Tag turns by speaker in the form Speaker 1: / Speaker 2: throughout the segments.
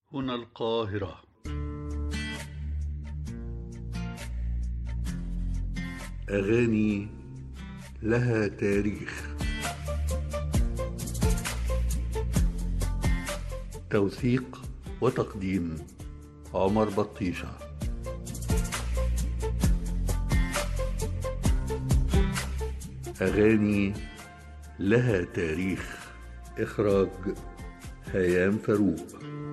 Speaker 1: هنا القاهرة أغاني لها تاريخ توثيق وتقديم عمر بطيشة أغاني لها تاريخ إخراج هيام فاروق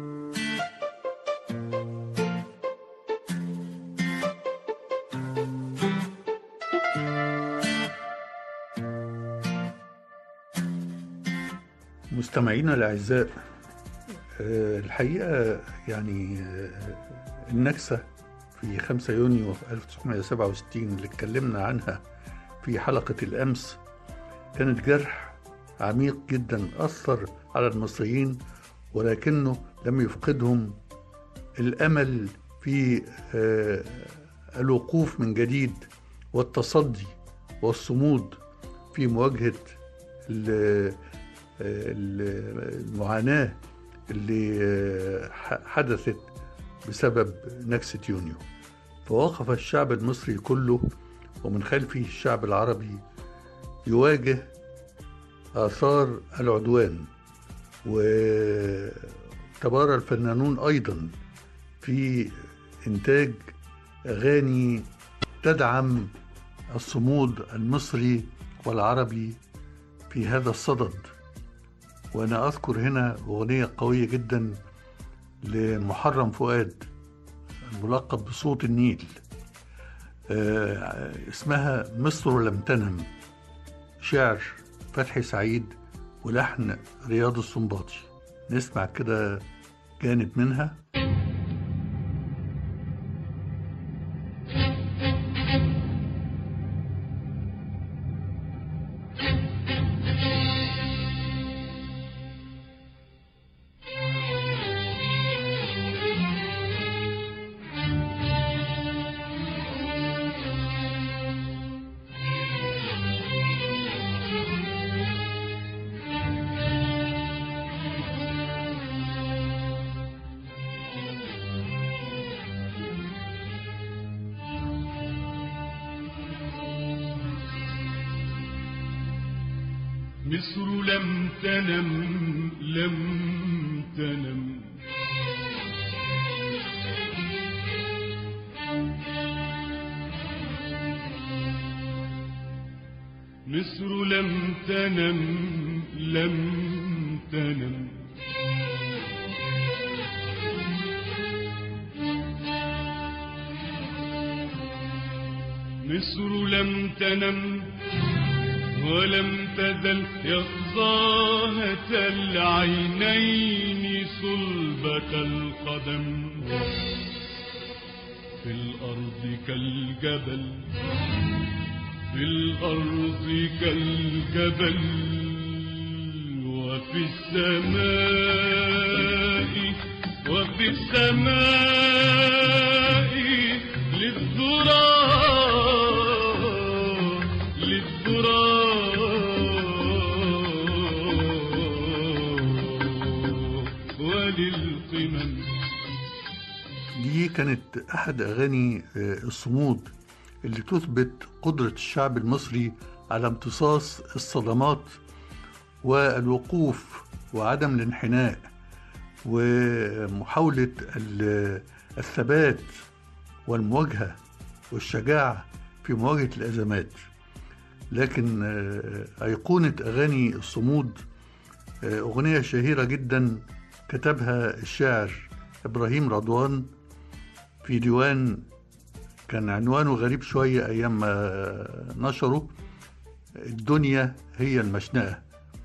Speaker 1: مستمعينا الأعزاء آه، الحقيقة يعني آه، النكسة في 5 يونيو 1967 اللي اتكلمنا عنها في حلقة الأمس كانت جرح عميق جدا أثر على المصريين ولكنه لم يفقدهم الأمل في آه، الوقوف من جديد والتصدي والصمود في مواجهة ال- ال- المعاناة اللي آه، ح- حدثت بسبب نكسة يونيو فوقف الشعب المصري كله ومن خلفه الشعب العربي يواجه آثار العدوان وتبارى الفنانون أيضا في إنتاج أغاني تدعم الصمود المصري والعربي في هذا الصدد وأنا أذكر هنا أغنية قوية جدا لمحرم فؤاد الملقب بصوت النيل آه، اسمها مصر لم تنم شعر فتحي سعيد ولحن رياض السنباطي نسمع كده جانب منها
Speaker 2: مصر لم تنم لم تنم مصر لم تنم لم تنم مصر لم تنم ولم تزل يقظاهة العينين صلبة القدم في الأرض كالجبل في الأرض كالجبل وفي السماء وفي السماء للذرى للذرى وللقمم
Speaker 1: دي كانت أحد أغاني آه، الصمود اللي تثبت قدرة الشعب المصري على امتصاص الصدمات والوقوف وعدم الانحناء ومحاولة ال- الثبات والمواجهة والشجاعة في مواجهة الأزمات لكن آه، أيقونة أغاني الصمود آه، أغنية شهيرة جدا كتبها الشاعر إبراهيم رضوان في ديوان كان عنوانه غريب شوية أيام ما نشره الدنيا هي المشنقة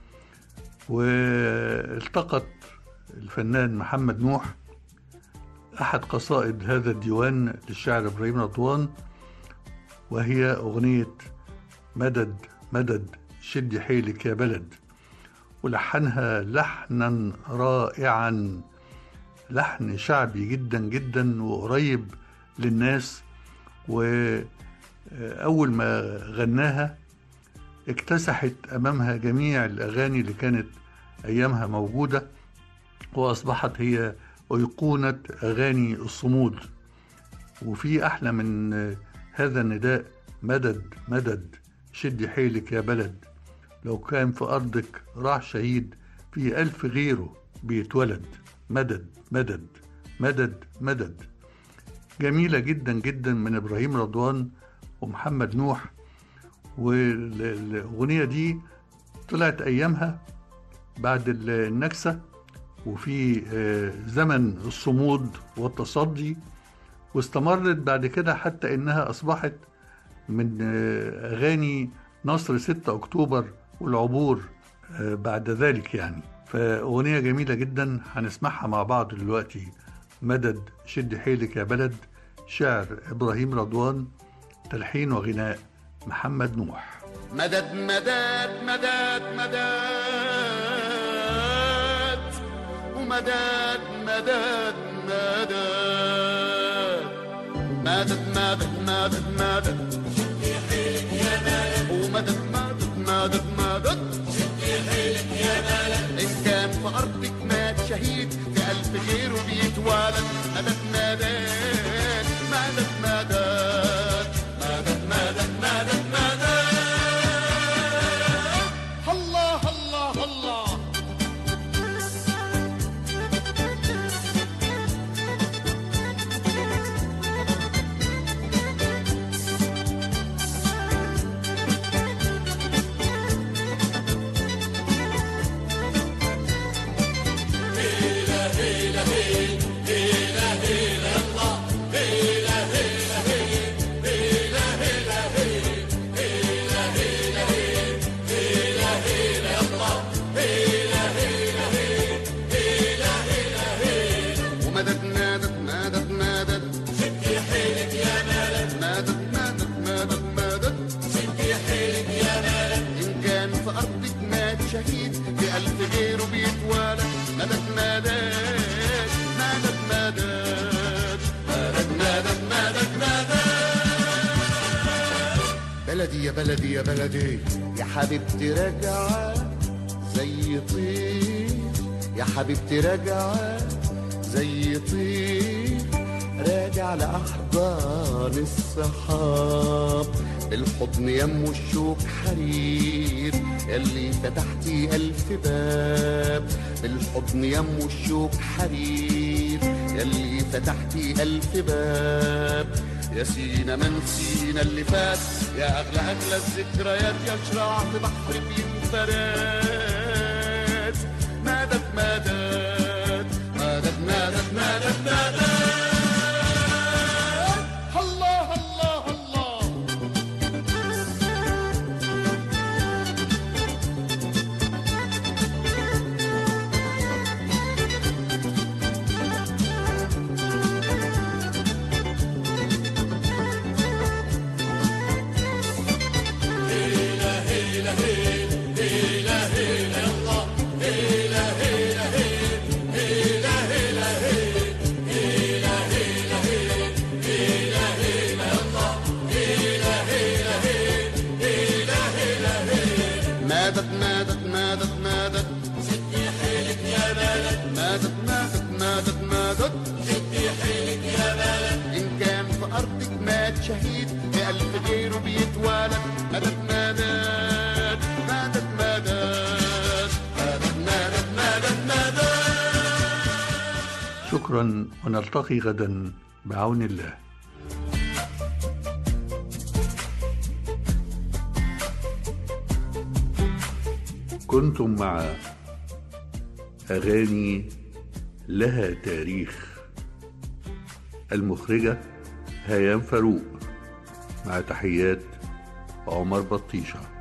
Speaker 1: والتقط الفنان محمد نوح أحد قصائد هذا الديوان للشاعر إبراهيم رضوان وهي أغنية مدد مدد شد حيلك يا بلد ولحنها لحنا رائعا لحن شعبي جدا جدا وقريب للناس وأول ما غناها اكتسحت أمامها جميع الأغاني اللي كانت أيامها موجودة وأصبحت هي أيقونة أغاني الصمود وفي أحلى من هذا النداء مدد مدد شد حيلك يا بلد لو كان في أرضك راح شهيد في ألف غيره بيتولد مدد مدد مدد مدد جميلة جدا جدا من إبراهيم رضوان ومحمد نوح والأغنية دي طلعت أيامها بعد النكسة وفي زمن الصمود والتصدي واستمرت بعد كده حتى إنها أصبحت من أغاني نصر 6 أكتوبر والعبور بعد ذلك يعني فأغنية جميلة جدا هنسمعها مع بعض دلوقتي مدد شد حيلك يا بلد شعر إبراهيم رضوان تلحين وغناء محمد نوح
Speaker 3: مدد مدد مدد مدد ومدد مدد مدد مدد مدد مدد مدد شدي حيلك يا بلد ومدد مدد مدد مدد شدي حيلك يا بلد إن كان في أرضك مات شهيد في ألف غيره بيتولد مدد مدد مدد مدد مدد مدد مدد مدد الله الله الله ومدد مدد مدد مدد شدي حيلك يا بلد مدد مدد مدد مدد شدي حيلك يا بلد إن كان في أرضك مات شهيد بألف غيره بيتولد مدد مدد مدد مدد مدد مدد مدد مدد بلدي يا بلدي يا بلدي يا حبيبتي راجعة زي طير يا حبيبتي راجعة زي طير راجع لأحضان الصحاب الحضن يم الشوك حرير يلي فتحتي ألف باب الحضن يم الشوك حرير يلي فتحتي ألف باب يا سينا من سينا اللي فات يا أغلى أغلى الذكريات يا شراع في بحر بينفرات مدد مدد مدد مدد مدد مدد الله الله الله مدد مدد مدد مدد شدي حيلك يا بلد مدد مدد مدد مدد شدي حيلك يا بلد إن كان في أرضك مات شهيد بألف غيره بيتولد مدد مدد مدد مدد مدد مدد مدد مدد
Speaker 1: شكرا ونلتقي غدا بعون الله كنتم مع أغاني لها تاريخ المخرجة هيام فاروق مع تحيات عمر بطيشه